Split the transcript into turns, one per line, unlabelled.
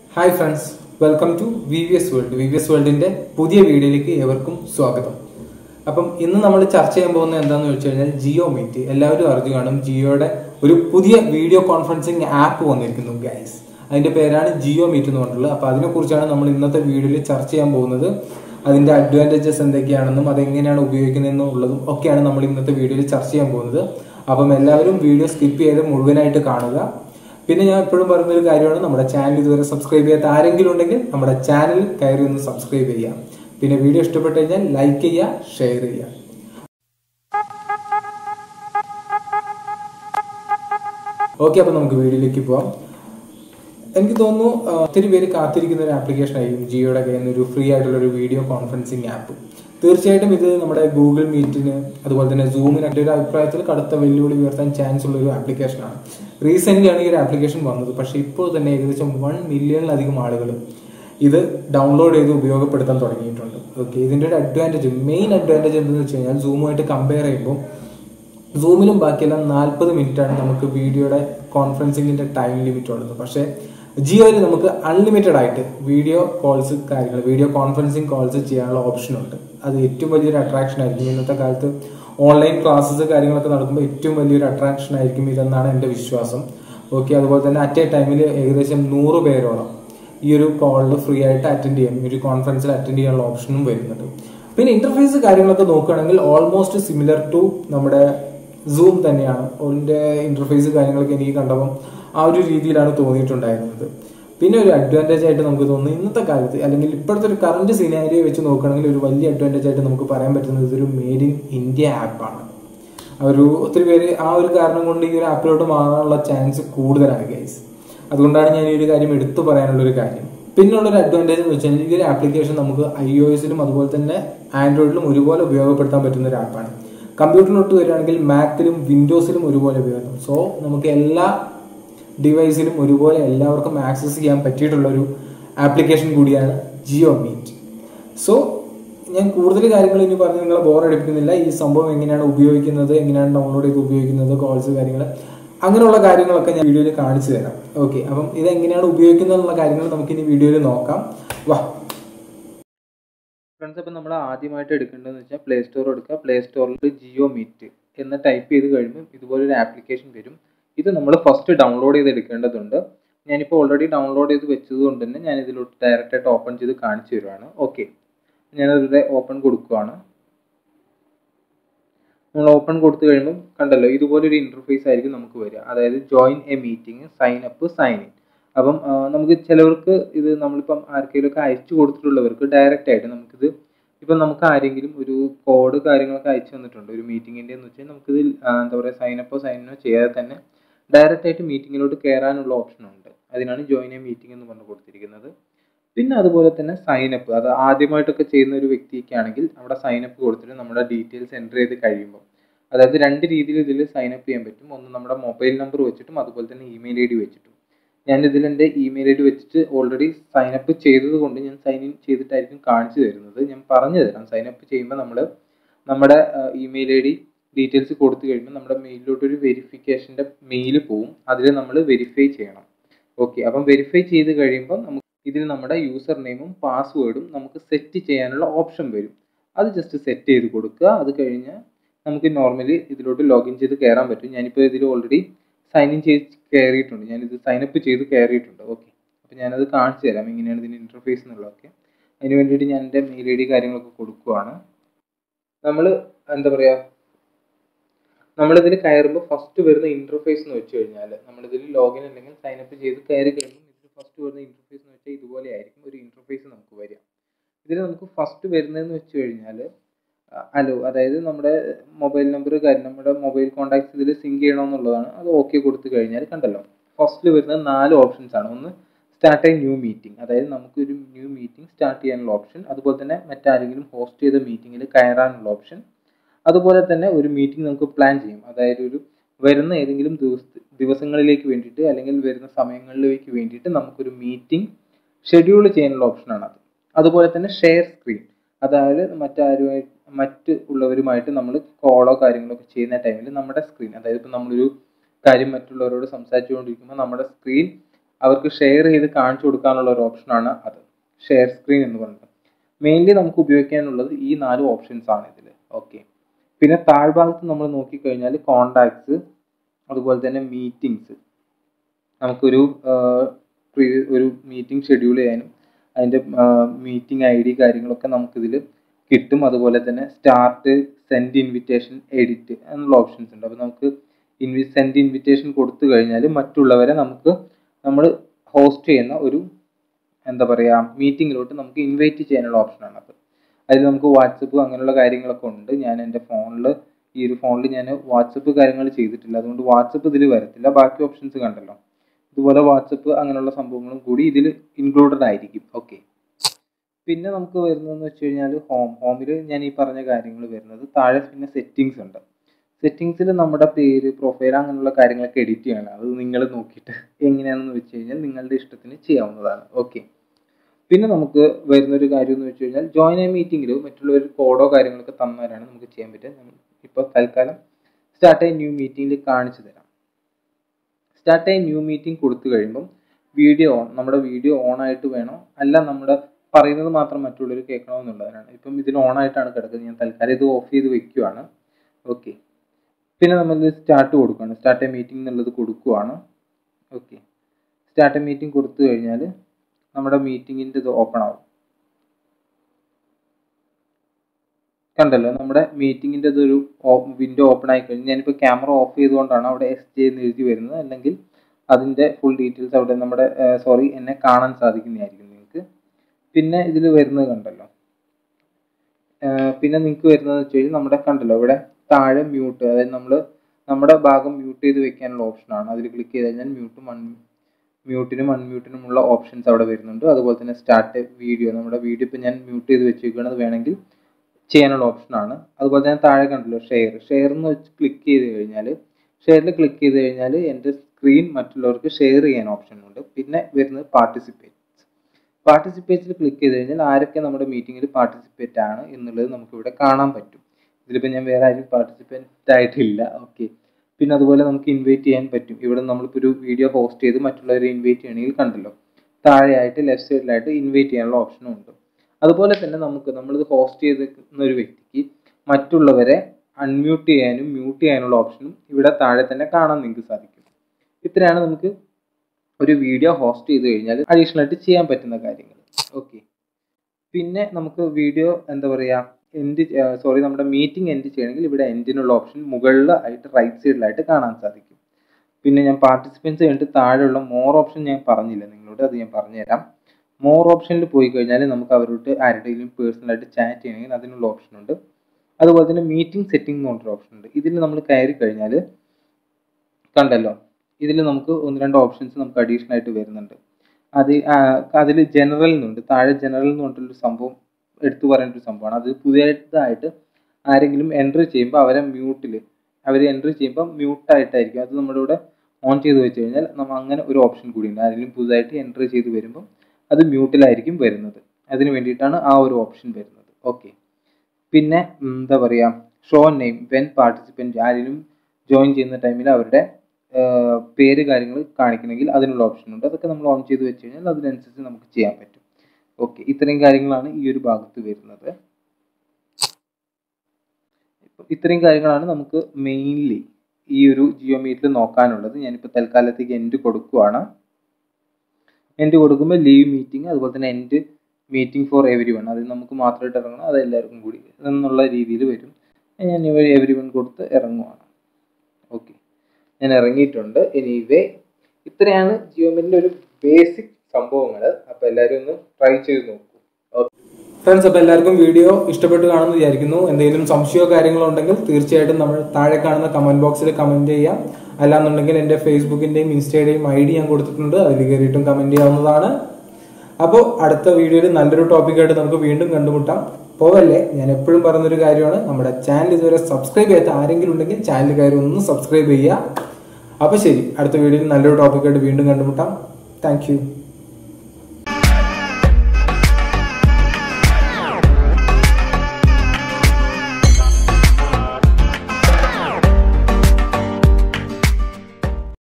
hi friends welcome to V V S world V V S വേൾഡിന്റെ പുതിയ വീഡിയോയിലേക്ക് ഏവർക്കും സ്വാഗതം അപ്പം ഇന്ന് നമ്മൾ ചർച്ച ചെയ്യാൻ പോകുന്നത് എന്താണെന്ന് വെച്ച് കഴിഞ്ഞാൽ ജിയോ മീറ്റ് എല്ലാവരും അറിഞ്ഞു കാണും ജിയോയുടെ ഒരു പുതിയ വീഡിയോ കോൺഫറൻസിങ് ആപ്പ് വന്നിരിക്കുന്നു ഗൈസ് അതിന്റെ പേരാണ് ജിയോ മീറ്റ് എന്ന് പറഞ്ഞിട്ടുള്ളത് അപ്പൊ അതിനെക്കുറിച്ചാണ് നമ്മൾ ഇന്നത്തെ വീഡിയോയിൽ ചർച്ച ചെയ്യാൻ പോകുന്നത് അതിന്റെ അഡ്വാൻറ്റേജസ് എന്തൊക്കെയാണെന്നും അതെങ്ങനെയാണ് ഉപയോഗിക്കുന്നതെന്നും ഉള്ളതും ഒക്കെയാണ് നമ്മൾ ഇന്നത്തെ വീഡിയോയിൽ ചർച്ച ചെയ്യാൻ പോകുന്നത് അപ്പം എല്ലാവരും വീഡിയോ സ്കിപ്പ് ചെയ്ത് മുഴുവനായിട്ട് കാണുക പിന്നെ ഞാൻ എപ്പോഴും പറയുന്ന ഒരു കാര്യമാണ് നമ്മുടെ ചാനൽ ഇതുവരെ സബ്സ്ക്രൈബ് ചെയ്യാത്ത ആരെങ്കിലും ഉണ്ടെങ്കിൽ നമ്മുടെ ചാനൽ കയറി ഒന്ന് സബ്സ്ക്രൈബ് ചെയ്യാം പിന്നെ വീഡിയോ ഇഷ്ടപ്പെട്ട് കഴിഞ്ഞാൽ ലൈക്ക് ചെയ്യുക ഷെയർ ചെയ്യുക ഓക്കെ അപ്പൊ നമുക്ക് വീഡിയോയിലേക്ക് പോവാം എനിക്ക് തോന്നുന്നു ആ, ഒത്തിരി പേര് കാത്തിരിക്കുന്ന ഒരു ആപ്ലിക്കേഷൻ ആയിരിക്കും ജിയോയുടെ കയ്യിൽ നിന്ന് ഒരു ഫ്രീ ആയിട്ടുള്ള ഒരു വീഡിയോ കോൺഫറൻസിങ് ആപ്പ് തീർച്ചയായിട്ടും ഇത് നമ്മുടെ ഗൂഗിൾ മീറ്റിന് അതുപോലെ തന്നെ സൂമിന് എൻ്റെ ഒരു അഭിപ്രായത്തിൽ കടുത്ത വെല്ലുവിളി ഉയർത്താൻ ചാൻസ് ഉള്ള ഒരു ആപ്ലിക്കേഷനാണ് റീസെന്റ് ആണ് ഈ ഒരു ആപ്ലിക്കേഷൻ വന്നത് പക്ഷേ ഇപ്പോൾ തന്നെ ഏകദേശം വൺ മില്യണിലധികം ആളുകൾ ഇത് ഡൗൺലോഡ് ചെയ്ത് ഉപയോഗപ്പെടുത്താൻ തുടങ്ങിയിട്ടുണ്ട് ഓക്കെ ഇതിന്റെ ഒരു അഡ്വാൻറ്റേജ് മെയിൻ അഡ്വാൻറ്റേജ് എന്തെന്ന് വെച്ച് കഴിഞ്ഞാൽ സൂമുമായിട്ട് കമ്പയർ ചെയ്യുമ്പോൾ സൂമിലും ബാക്കിയെല്ലാം നാൽപ്പത് ആണ് നമുക്ക് വീഡിയോയുടെ കോൺഫറൻസിങ്ങിന്റെ ടൈം ലിമിറ്റ് ഉള്ളത് പക്ഷേ ജിയോയിൽ നമുക്ക് അൺലിമിറ്റഡ് ആയിട്ട് വീഡിയോ കോൾസ് കാര്യങ്ങൾ വീഡിയോ കോൺഫറൻസിങ് കോൾസ് ചെയ്യാനുള്ള ഓപ്ഷൻ ഉണ്ട് അത് ഏറ്റവും വലിയൊരു അട്രാക്ഷൻ ആയിരിക്കും ഇന്നത്തെ കാലത്ത് ഓൺലൈൻ ക്ലാസ്സസ് കാര്യങ്ങളൊക്കെ നടക്കുമ്പോൾ ഏറ്റവും വലിയൊരു അട്രാക്ഷൻ ആയിരിക്കും ഇതെന്നാണ് എൻ്റെ വിശ്വാസം ഓക്കെ അതുപോലെ തന്നെ അറ്റ് എ ടൈമിൽ ഏകദേശം നൂറ് പേരോളം ഈ ഒരു കോളിൽ ഫ്രീ ആയിട്ട് അറ്റൻഡ് ചെയ്യാം ഈ ഒരു കോൺഫറൻസിൽ അറ്റൻഡ് ചെയ്യാനുള്ള ഓപ്ഷനും വരുന്നുണ്ട് പിന്നെ ഇന്റർഫേസ് കാര്യങ്ങളൊക്കെ നോക്കുകയാണെങ്കിൽ ഓൾമോസ്റ്റ് സിമിലർ ടു നമ്മുടെ സൂം തന്നെയാണ് അതിന്റെ ഇന്റർഫേസ് കാര്യങ്ങളൊക്കെ എനിക്ക് കണ്ടപ്പം ആ ഒരു രീതിയിലാണ് തോന്നിയിട്ടുണ്ടായിരുന്നത് പിന്നെ ഒരു അഡ്വാൻറ്റേജ് ആയിട്ട് നമുക്ക് തോന്നുന്നു ഇന്നത്തെ കാലത്ത് അല്ലെങ്കിൽ ഇപ്പോഴത്തെ ഒരു കറണ്ട് സിനാരിയോ വെച്ച് നോക്കുകയാണെങ്കിൽ ഒരു വലിയ അഡ്വാൻറ്റേജ് ആയിട്ട് നമുക്ക് പറയാൻ പറ്റുന്നത് ഇതൊരു മെയ്ഡ് ഇൻ ഇന്ത്യ ആപ്പാണ് ഒരു ഒത്തിരി പേര് ആ ഒരു കാരണം കൊണ്ട് ഈ ഒരു ആപ്പിലോട്ട് മാറാനുള്ള ചാൻസ് കൂടുതലാണ് ഗൈസ് അതുകൊണ്ടാണ് ഞാൻ ഈ ഒരു കാര്യം എടുത്തു പറയാനുള്ള ഒരു കാര്യം പിന്നുള്ള ഒരു അഡ്വാൻറ്റേജ് എന്ന് വെച്ചാൽ ഈ ഒരു ആപ്ലിക്കേഷൻ നമുക്ക് ഐ ഒ എസിലും അതുപോലെ തന്നെ ആൻഡ്രോയിഡിലും ഒരുപോലെ ഉപയോഗപ്പെടുത്താൻ പറ്റുന്ന ഒരു ആപ്പാണ് കമ്പ്യൂട്ടറിലോട്ട് വരികയാണെങ്കിൽ മാക്കിലും വിൻഡോസിലും ഒരുപോലെ ഉപയോഗം സോ നമുക്ക് എല്ലാ ഡിവൈസിലും ഒരുപോലെ എല്ലാവർക്കും ആക്സസ് ചെയ്യാൻ പറ്റിയിട്ടുള്ള ഒരു ആപ്ലിക്കേഷൻ കൂടിയാണ് ജിയോ മീറ്റ് സോ ഞാൻ കൂടുതൽ കാര്യങ്ങൾ ഇനി പറഞ്ഞ് നിങ്ങളെ ബോർ അടിപ്പിക്കുന്നില്ല ഈ സംഭവം എങ്ങനെയാണ് ഉപയോഗിക്കുന്നത് എങ്ങനെയാണ് ഡൗൺലോഡ് ചെയ്ത് ഉപയോഗിക്കുന്നത് കോൾസ് കാര്യങ്ങൾ അങ്ങനെയുള്ള കാര്യങ്ങളൊക്കെ ഞാൻ വീഡിയോയിൽ കാണിച്ചു തരാം ഓക്കെ അപ്പം ഇത് എങ്ങനെയാണ് ഉപയോഗിക്കുന്നത് എന്നുള്ള കാര്യങ്ങൾ നമുക്ക് ഇനി വീഡിയോയിൽ നോക്കാം വാ ഫ്രണ്ട്സ് അപ്പം നമ്മൾ ആദ്യമായിട്ട് എടുക്കേണ്ടതെന്ന് വെച്ചാൽ പ്ലേ സ്റ്റോർ എടുക്കുക പ്ലേ സ്റ്റോറിൽ ജിയോ മീറ്റ് എന്ന് ടൈപ്പ് ചെയ്ത് കഴിയുമ്പോൾ ഇതുപോലൊരു ആപ്ലിക്കേഷൻ വരും ഇത് നമ്മൾ ഫസ്റ്റ് ഡൗൺലോഡ് ചെയ്ത് എടുക്കേണ്ടതുണ്ട് ഞാനിപ്പോൾ ഓൾറെഡി ഡൗൺലോഡ് ചെയ്ത് വെച്ചത് കൊണ്ട് തന്നെ ഞാൻ ഇതിലോട്ട് ഡയറക്റ്റ് ആയിട്ട് ഓപ്പൺ ചെയ്ത് കാണിച്ചു തരുവാണ് ഓക്കെ ഞാനതിവിടെ ഓപ്പൺ കൊടുക്കുവാണ് നമ്മൾ ഓപ്പൺ കൊടുത്തു കഴിയുമ്പോൾ കണ്ടല്ലോ ഇതുപോലൊരു ഇന്റർഫേസ് ആയിരിക്കും നമുക്ക് വരിക അതായത് join a meeting sign up sign in അപ്പം ആ, നമുക്ക് ചിലവർക്ക് ഇത് നമ്മളിപ്പം ആർക്കെങ്കിലും ഒക്കെ അയച്ചു കൊടുത്തിട്ടുള്ളവർക്ക് ഡയറക്റ്റ് ആയിട്ട് നമുക്കിത് ഇപ്പം നമുക്ക് ആരെങ്കിലും ഒരു കോഡ് കാര്യങ്ങളൊക്കെ അയച്ചു തന്നിട്ടുണ്ട് ഒരു മീറ്റിങ്ങിൻ്റെ എന്ന് വെച്ചാൽ നമുക്കിത് ആ, എന്താ പറയുക സൈൻ അപ്പോ സൈനോ ചെയ്യാതെ തന്നെ ഡയറക്റ്റ് ആയിട്ട് മീറ്റിങ്ങിലോട്ട് കയറാനുള്ള ഓപ്ഷൻ ഉണ്ട് അതിനാണ് ജോയിൻ എ മീറ്റിംഗ് എന്ന് പറഞ്ഞ് കൊടുത്തിരിക്കുന്നത് പിന്നെ അതുപോലെ തന്നെ സൈൻ അപ്പ് അത് ആദ്യമായിട്ടൊക്കെ ചെയ്യുന്ന ഒരു വ്യക്തിക്ക് ആണെങ്കിൽ അവിടെ സൈൻ അപ്പ് കൊടുത്തിട്ട് നമ്മുടെ ഡീറ്റെയിൽസ് എൻ്റർ ചെയ്ത് കഴിയുമ്പോൾ അതായത് രണ്ട് രീതിയിൽ ഇതിൽ സൈൻ അപ്പ് ചെയ്യാൻ പറ്റും ഒന്ന് നമ്മുടെ മൊബൈൽ നമ്പർ വെച്ചിട്ടും അതുപോലെ തന്നെ ഇമെയിൽ ഐ ഡി വെച്ചിട്ടും ഞാൻ ഇതിൽ എൻ്റെ ഇമെയിൽ ഐ ഡി വെച്ചിട്ട് ഓൾറെഡി സൈൻ അപ്പ് ചെയ്തത് കൊണ്ട് ഞാൻ സൈൻ ഇൻ ചെയ്തിട്ടായിരിക്കും കാണിച്ചു തരുന്നത് ഞാൻ പറഞ്ഞു തരാം സൈൻ അപ്പ് ചെയ്യുമ്പോൾ നമ്മൾ നമ്മുടെ ഇമെയിൽ ഐ ഡി ഡീറ്റെയിൽസ് കൊടുത്തു കഴിയുമ്പോൾ നമ്മുടെ മെയിലിലോട്ട് ഒരു വെരിഫിക്കേഷൻ്റെ മെയിൽ പോവും അതിൽ നമ്മൾ വെരിഫൈ ചെയ്യണം ഓക്കെ അപ്പം വെരിഫൈ ചെയ്ത് കഴിയുമ്പോൾ നമുക്ക് ഇതിൽ നമ്മുടെ യൂസർ നെയിമും പാസ്വേഡും നമുക്ക് സെറ്റ് ചെയ്യാനുള്ള ഓപ്ഷൻ വരും അത് ജസ്റ്റ് സെറ്റ് ചെയ്ത് കൊടുക്കുക അത് കഴിഞ്ഞ് നമുക്ക് നോർമലി ഇതിലോട്ട് ലോഗിൻ ചെയ്ത് കയറാൻ പറ്റും ഞാനിപ്പോൾ ഇതിൽ ഓൾറെഡി സൈൻ ഇൻ ചെയ്ത് കയറിയിട്ടുണ്ട് ഞാനിത് സൈൻ അപ്പ് ചെയ്ത് കയറിയിട്ടുണ്ട് ഓക്കെ അപ്പോൾ ഞാനത് കാണിച്ചു തരാം എങ്ങനെയാണ് ഇതിൻ്റെ ഇൻ്റർഫേസ് എന്നുള്ളതൊക്കെ അതിന് വേണ്ടിയിട്ട് ഞാൻ എൻ്റെ മെയിൽ ഐ ഡി കാര്യങ്ങളൊക്കെ കൊടുക്കുവാണ് നമ്മൾ എന്താ പറയുക നമ്മളിതിൽ കയറുമ്പോൾ ഫസ്റ്റ് വരുന്ന ഇന്റർഫേസ് എന്ന് വെച്ച് കഴിഞ്ഞാൽ നമ്മളിതിൽ ലോഗിൻ അല്ലെങ്കിൽ സൈൻ അപ്പ് ചെയ്ത് കയറി കഴിയുമ്പോൾ ഇതിൽ ഫസ്റ്റ് വരുന്ന ഇന്റർഫേസ് എന്ന് വെച്ചാൽ ഇതുപോലെ ആയിരിക്കും ഒരു ഇന്റർഫേസ് നമുക്ക് വരിക ഇതിൽ നമുക്ക് ഫസ്റ്റ് വരുന്നതെന്ന് വെച്ച് കഴിഞ്ഞാൽ അലോ അതായത് നമ്മുടെ മൊബൈൽ നമ്പർ കാര്യം നമ്മുടെ മൊബൈൽ കോൺടാക്ട്സ് ഇതിൽ സിങ്ക് ചെയ്യണമെന്നുള്ളതാണ് അത് ഓക്കെ കൊടുത്തു കഴിഞ്ഞാൽ കണ്ടല്ലോ ഫസ്റ്റിൽ വരുന്ന നാല് ഓപ്ഷൻസ് ആണ് ഒന്ന് സ്റ്റാർട്ട് എ ന്യൂ മീറ്റിംഗ് അതായത് നമുക്കൊരു ന്യൂ മീറ്റിംഗ് സ്റ്റാർട്ട് ചെയ്യാനുള്ള ഓപ്ഷൻ അതുപോലെ തന്നെ മറ്റാരെങ്കിലും ഹോസ്റ്റ് ചെയ്ത മീറ്റിങ്ങിൽ കയറാനുള്ള ഓപ്ഷൻ അതുപോലെ തന്നെ ഒരു മീറ്റിംഗ് നമുക്ക് പ്ലാൻ ചെയ്യും അതായത് ഒരു വരുന്ന ഏതെങ്കിലും ദിവസ ദിവസങ്ങളിലേക്ക് വേണ്ടിയിട്ട് അല്ലെങ്കിൽ വരുന്ന സമയങ്ങളിലേക്ക് വേണ്ടിയിട്ട് നമുക്കൊരു മീറ്റിംഗ് ഷെഡ്യൂൾ ചെയ്യാനുള്ള ഓപ്ഷനാണ് അത് അതുപോലെ തന്നെ ഷെയർ സ്ക്രീൻ അതായത് മറ്റാരുമായി മറ്റ് ഉള്ളവരുമായിട്ട് നമ്മൾ കോളോ കാര്യങ്ങളോ ഒക്കെ ചെയ്യുന്ന ടൈമിൽ നമ്മുടെ സ്ക്രീൻ അതായത് ഇപ്പം നമ്മളൊരു കാര്യം മറ്റുള്ളവരോട് സംസാരിച്ചുകൊണ്ടിരിക്കുമ്പോൾ നമ്മുടെ സ്ക്രീൻ അവർക്ക് ഷെയർ ചെയ്ത് കാണിച്ചു കൊടുക്കാനുള്ള ഒരു ഓപ്ഷനാണ് അത് ഷെയർ സ്ക്രീൻ എന്ന് പറയുന്നത് മെയിൻലി നമുക്ക് ഉപയോഗിക്കാനുള്ളത് ഈ നാല് ഓപ്ഷൻസ് ആണ് ഇതിൽ ഓക്കെ പിന്നെ താഴ്ഭാഗത്ത് നമ്മൾ നോക്കിക്കഴിഞ്ഞാൽ കോണ്ടാക്ട്സ് അതുപോലെ തന്നെ മീറ്റിംഗ്സ് നമുക്കൊരു പ്രീവിയസ് ഒരു മീറ്റിംഗ് ഷെഡ്യൂൾ ചെയ്യാനും അതിൻ്റെ മീറ്റിംഗ് ഐ ഡി കാര്യങ്ങളൊക്കെ നമുക്കിതിൽ കിട്ടും അതുപോലെ തന്നെ സ്റ്റാർട്ട് സെൻഡ് ഇൻവിറ്റേഷൻ എഡിറ്റ് എന്നുള്ള ഓപ്ഷൻസ് ഉണ്ട് അപ്പോൾ നമുക്ക് ഇൻവി സെൻഡ് ഇൻവിറ്റേഷൻ കൊടുത്തു കഴിഞ്ഞാൽ മറ്റുള്ളവരെ നമുക്ക് നമ്മൾ ഹോസ്റ്റ് ചെയ്യുന്ന ഒരു എന്താ പറയുക മീറ്റിങ്ങിലോട്ട് നമുക്ക് ഇൻവൈറ്റ് ചെയ്യാനുള്ള ഓപ്ഷനാണ് അത് അതിൽ നമുക്ക് വാട്സപ്പ് അങ്ങനെയുള്ള കാര്യങ്ങളൊക്കെ ഉണ്ട് ഞാൻ എൻ്റെ ഫോണിൽ ഈ ഒരു ഫോണിൽ ഞാൻ വാട്സപ്പ് കാര്യങ്ങൾ ചെയ്തിട്ടില്ല അതുകൊണ്ട് വാട്സപ്പ് ഇതിൽ വരത്തില്ല ബാക്കി ഓപ്ഷൻസ് കണ്ടല്ലോ ഇതുപോലെ വാട്സപ്പ് അങ്ങനെയുള്ള സംഭവങ്ങളും കൂടി ഇതിൽ ഇൻക്ലൂഡഡ് ആയിരിക്കും ഓക്കെ പിന്നെ നമുക്ക് വരുന്നതെന്ന് വെച്ച് കഴിഞ്ഞാൽ ഹോം ഹോമിൽ ഞാൻ ഈ പറഞ്ഞ കാര്യങ്ങൾ വരുന്നത് താഴെ പിന്നെ സെറ്റിങ്സ് ഉണ്ട് സെറ്റിങ്സിൽ നമ്മുടെ പേര് പ്രൊഫൈൽ അങ്ങനെയുള്ള കാര്യങ്ങളൊക്കെ എഡിറ്റ് ചെയ്യണം അത് നിങ്ങൾ നോക്കിയിട്ട് എങ്ങനെയാണെന്ന് വെച്ച് കഴിഞ്ഞാൽ നിങ്ങളുടെ ഇഷ്ടത്തിന് ചെയ്യാവുന്നതാണ് ഓക്കെ പിന്നെ നമുക്ക് വരുന്നൊരു കാര്യം എന്ന് വെച്ച് കഴിഞ്ഞാൽ ജോയിൻ എ മീറ്റിംഗിൽ മറ്റുള്ളവർ കോഡോ കാര്യങ്ങളൊക്കെ തന്നവരാണ് നമുക്ക് ചെയ്യാൻ പറ്റുക ഇപ്പോൾ തൽക്കാലം സ്റ്റാർട്ട് എ ന്യൂ മീറ്റിംഗിൽ കാണിച്ചു തരാം സ്റ്റാർട്ട് എ ന്യൂ മീറ്റിംഗ് കൊടുത്തു കഴിയുമ്പം വീഡിയോ ഓൺ നമ്മുടെ വീഡിയോ ഓൺ ആയിട്ട് വേണോ അല്ല നമ്മുടെ പറയുന്നത് മാത്രം മറ്റുള്ളവർ കേൾക്കണമെന്നുള്ളതിനാണ് ഇപ്പം ഇതിൽ ഓൺ ആയിട്ടാണ് കിടക്കുന്നത് ഞാൻ തൽക്കാലം ഇത് ഓഫ് ചെയ്ത് വെക്കുവാണ് ഓക്കെ പിന്നെ നമ്മൾ സ്റ്റാർട്ട് കൊടുക്കുകയാണ് സ്റ്റാർട്ട് എ മീറ്റിംഗ് എന്നുള്ളത് കൊടുക്കുവാണ് ഓക്കെ സ്റ്റാർട്ട് എ മീറ്റിംഗ് കൊടുത്തു കഴിഞ്ഞാൽ നമ്മുടെ മീറ്റിങ്ങിൻ്റെ ഇത് ഓപ്പൺ ആവും കണ്ടല്ലോ നമ്മുടെ മീറ്റിങ്ങിൻ്റെ ഇതൊരു വിൻഡോ ഓപ്പൺ ആയി കഴിഞ്ഞ് ഞാനിപ്പോൾ ക്യാമറ ഓഫ് ചെയ്തുകൊണ്ടാണ് അവിടെ എസ് ജെ എന്ന് എഴുതി വരുന്നത് അല്ലെങ്കിൽ അതിൻ്റെ ഫുൾ ഡീറ്റെയിൽസ് അവിടെ നമ്മുടെ സോറി എന്നെ കാണാൻ സാധിക്കുന്നതായിരിക്കും നിങ്ങൾക്ക് പിന്നെ ഇതിൽ വരുന്നത് കണ്ടല്ലോ പിന്നെ നിങ്ങൾക്ക് വരുന്നത് വെച്ച് കഴിഞ്ഞാൽ നമ്മുടെ കണ്ടല്ലോ ഇവിടെ താഴെ മ്യൂട്ട് അതായത് നമ്മൾ നമ്മുടെ ഭാഗം മ്യൂട്ട് ചെയ്ത് വെക്കാനുള്ള ഓപ്ഷനാണ് അതിൽ ക്ലിക്ക് ചെയ്ത് കഴിഞ്ഞാൽ മ്യൂട്ടും അൺ മ്യൂട്ടിനും അൺമ്യൂട്ടിനുമുള്ള ഓപ്ഷൻസ് അവിടെ വരുന്നുണ്ട് അതുപോലെ തന്നെ സ്റ്റാർട്ട് വീഡിയോ നമ്മുടെ വീഡിയോ ഇപ്പോൾ ഞാൻ മ്യൂട്ട് ചെയ്ത് വെച്ചിരിക്കുന്നത് വേണമെങ്കിൽ ചെയ്യാനുള്ള ഓപ്ഷനാണ് അതുപോലെ തന്നെ താഴെ കണ്ടല്ലോ ഷെയർ ഷെയർ എന്ന് വെച്ച് ക്ലിക്ക് ചെയ്ത് കഴിഞ്ഞാൽ ഷെയറിൽ ക്ലിക്ക് ചെയ്ത് കഴിഞ്ഞാൽ എൻ്റെ സ്ക്രീൻ മറ്റുള്ളവർക്ക് ഷെയർ ചെയ്യാൻ ഓപ്ഷൻ ഉണ്ട് പിന്നെ വരുന്നത് പാർട്ടിസിപ്പേറ്റ് പാർട്ടിസിപ്പേറ്റ്സിൽ ക്ലിക്ക് ചെയ്ത് കഴിഞ്ഞാൽ ആരൊക്കെ നമ്മുടെ മീറ്റിങ്ങിൽ പാർട്ടിസിപ്പേറ്റ് ആണ് എന്നുള്ളത് നമുക്കിവിടെ കാണാൻ പറ്റും ഇതിലിപ്പോൾ ഞാൻ വേറെ ആരും പാർട്ടിസിപ്പേറ്റ് ആയിട്ടില്ല ഓക്കെ പിന്നെ അതുപോലെ നമുക്ക് ഇൻവൈറ്റ് ചെയ്യാൻ പറ്റും ഇവിടെ നമ്മളിപ്പോൾ ഒരു വീഡിയോ ഹോസ്റ്റ് ചെയ്ത് മറ്റുള്ളവരെ ഇൻവൈറ്റ് ചെയ്യണമെങ്കിൽ കണ്ടല്ലോ താഴെയായിട്ട് ലെഫ്റ്റ് സൈഡിലായിട്ട് ഇൻവൈറ്റ് ചെയ്യാനുള്ള ഓപ്ഷനും ഉണ്ട് അതുപോലെ തന്നെ നമുക്ക് നമ്മളിത് ഹോസ്റ്റ് ചെയ്തിരിക്കുന്ന ഒരു വ്യക്തിക്ക് മറ്റുള്ളവരെ അൺമ്യൂട്ട് ചെയ്യാനും മ്യൂട്ട് ചെയ്യാനുള്ള ഓപ്ഷനും ഇവിടെ താഴെ തന്നെ കാണാൻ നിങ്ങൾക്ക് സാധിക്കും ഇത്രയാണ് നമുക്ക് ഒരു വീഡിയോ ഹോസ്റ്റ് ചെയ്ത് കഴിഞ്ഞാൽ അഡീഷണൽ ആയിട്ട് ചെയ്യാൻ പറ്റുന്ന കാര്യങ്ങൾ ഓക്കെ പിന്നെ നമുക്ക് വീഡിയോ എന്താ പറയുക എൻഡ് സോറി നമ്മുടെ മീറ്റിംഗ് എൻഡ് ചെയ്യണമെങ്കിൽ ഇവിടെ എൻഡിനുള്ള ഓപ്ഷൻ മുകളിൽ ആയിട്ട് റൈറ്റ് സൈഡിലായിട്ട് കാണാൻ സാധിക്കും പിന്നെ ഞാൻ പാർട്ടിസിപ്പൻസ് കഴിഞ്ഞിട്ട് താഴെയുള്ള മോർ ഓപ്ഷൻ ഞാൻ പറഞ്ഞില്ല നിങ്ങളോട് അത് ഞാൻ പറഞ്ഞുതരാം മോർ ഓപ്ഷനിൽ പോയി കഴിഞ്ഞാൽ നമുക്ക് അവരോട് ആരുടെയും പേഴ്സണലായിട്ട് ചാറ്റ് ചെയ്യണമെങ്കിൽ അതിനുള്ള ഓപ്ഷൻ ഉണ്ട് അതുപോലെ തന്നെ മീറ്റിംഗ് സെറ്റിംഗ് എന്ന് പറഞ്ഞൊരു ഓപ്ഷൻ ഉണ്ട് ഇതിൽ നമ്മൾ കയറി കഴിഞ്ഞാൽ കണ്ടല്ലോ ഇതിൽ നമുക്ക് ഒന്ന് രണ്ട് ഓപ്ഷൻസ് നമുക്ക് അഡീഷണൽ ആയിട്ട് വരുന്നുണ്ട് അത് അതിൽ ജനറൽ എന്നുണ്ട് താഴെ ജനറൽ എന്ന് പറഞ്ഞിട്ടൊരു സംഭവം എടുത്തു പറയേണ്ട ഒരു സംഭവമാണ് അത് പുതിയതായിട്ട് ആരെങ്കിലും എൻട്രി ചെയ്യുമ്പോൾ അവരെ മ്യൂട്ടിൽ അവർ എൻട്രി ചെയ്യുമ്പോൾ മ്യൂട്ടായിട്ടായിരിക്കും അത് നമ്മുടെ ഇവിടെ ഓൺ ചെയ്ത് വെച്ച് കഴിഞ്ഞാൽ നമ്മൾ അങ്ങനെ ഒരു ഓപ്ഷൻ കൂടിയുണ്ട് ആരെങ്കിലും പുതുതായിട്ട് എൻട്രി ചെയ്ത് വരുമ്പം അത് മ്യൂട്ടിലായിരിക്കും വരുന്നത് അതിന് വേണ്ടിയിട്ടാണ് ആ ഒരു ഓപ്ഷൻ വരുന്നത് ഓക്കെ പിന്നെ എന്താ പറയുക ഷോ നെയിം വെൻ പാർട്ടിസിപ്പൻറ്റ് ആരെങ്കിലും ജോയിൻ ചെയ്യുന്ന ടൈമിൽ അവരുടെ പേര് കാര്യങ്ങൾ കാണിക്കണമെങ്കിൽ അതിനുള്ള ഓപ്ഷൻ ഉണ്ട് അതൊക്കെ നമ്മൾ ഓൺ ചെയ്ത് വെച്ച് കഴിഞ്ഞാൽ അതിനനുസരിച്ച് നമുക്ക് ചെയ്യാൻ പറ്റും ഓക്കെ ഇത്രയും കാര്യങ്ങളാണ് ഈ ഒരു ഭാഗത്ത് വരുന്നത് ഇത്രയും കാര്യങ്ങളാണ് നമുക്ക് മെയിൻലി ഈ ഒരു ജിയോ മീറ്റിൽ നോക്കാനുള്ളത് ഞാനിപ്പോൾ തൽക്കാലത്തേക്ക് എൻഡ് കൊടുക്കുവാണ് എൻഡ് കൊടുക്കുമ്പോൾ ലീവ് മീറ്റിംഗ് അതുപോലെ തന്നെ end meeting for everyone അത് നമുക്ക് മാത്രമായിട്ട് ഇറങ്ങണം അത് എല്ലാവർക്കും കൂടി എന്നുള്ള രീതിയിൽ വരും ഞാൻ എവരി വൺ കൊടുത്ത് ഇറങ്ങുവാണ് ഓക്കെ ഞാൻ ഇറങ്ങിയിട്ടുണ്ട് എനിവേ ഇത്രയാണ് ജിയോമിൻ്റെ ഒരു ബേസിക് സംഭവങ്ങൾ അപ്പോൾ എല്ലാവരും ഒന്ന് ട്രൈ ചെയ്ത് നോക്കൂ
ഫ്രണ്ട്സ് അപ്പോൾ എല്ലാവർക്കും വീഡിയോ ഇഷ്ടപ്പെട്ട് കാണുമെന്ന് വിചാരിക്കുന്നു എന്തെങ്കിലും സംശയമോ കാര്യങ്ങളോ ഉണ്ടെങ്കിൽ തീർച്ചയായിട്ടും നമ്മൾ താഴെ കാണുന്ന കമന്റ് ബോക്സിൽ കമന്റ് ചെയ്യാം അല്ലാന്നുണ്ടെങ്കിൽ എൻ്റെ ഫേസ്ബുക്കിൻ്റെയും ഇൻസ്റ്റയുടെയും ഐ ഡി ഞാൻ കൊടുത്തിട്ടുണ്ട് അതിൽ കയറിയിട്ടും കമന്റ് ചെയ്യാവുന്നതാണ് അപ്പോൾ അടുത്ത വീഡിയോയിൽ നല്ലൊരു ടോപ്പിക്കായിട്ട് നമുക്ക് വീണ്ടും കണ്ടുമുട്ടാം പോവല്ലേ ഞാൻ എപ്പോഴും പറയുന്നൊരു കാര്യമാണ് നമ്മുടെ ചാനൽ ഇതുവരെ സബ്സ്ക്രൈബ് ചെയ്യാത്ത ആരെങ്കിലും ഉണ്ടെങ്കിൽ ചാനൽ കയറി ഒന്ന് സബ്സ്ക്രൈബ് ചെയ്യുക അപ്പോൾ ശരി അടുത്ത വീഡിയോയിൽ നല്ലൊരു ടോപ്പിക്കായിട്ട് വീണ്ടും കണ്ടുമുട്ടാം താങ്ക്